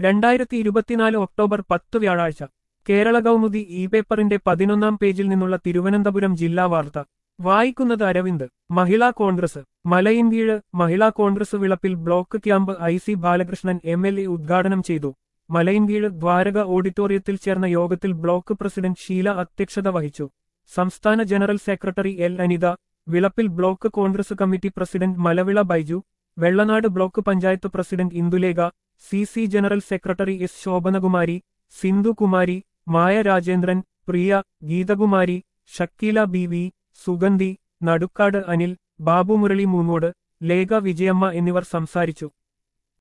രണ്ടായിരത്തി ഇരുപത്തിനാല് ഒക്ടോബർ പത്ത് വ്യാഴാഴ്ച കേരള കൗമുദി ഇ പേപ്പറിന്റെ പതിനൊന്നാം പേജിൽ നിന്നുള്ള തിരുവനന്തപുരം ജില്ലാ വാർത്ത വായിക്കുന്നത് Aravind Mahila Congress Malayinkeezh Mahila Congress Vilappil block camp I C Balakrishnan M L A ഉദ്ഘാടനം ചെയ്തു മലയിൻകീഴ് ദ്വാരക ഓഡിറ്റോറിയത്തിൽ ചേർന്ന യോഗത്തിൽ ബ്ലോക്ക് പ്രസിഡന്റ് ഷീല അധ്യക്ഷത വഹിച്ചു സംസ്ഥാന general secretary L Anitha Vilappil block Congress committee president Malavila Baiju Vellanad block panchayat president Indulekha C C general secretary S Shobhanakumari Sindhukumari Maya Rajendran Priya Geethakumari Shakeela B V Sugandhi Nadukkad Anil Babu Murali Moonnode Lekha Vijayamma എന്നിവർ സംസാരിച്ചു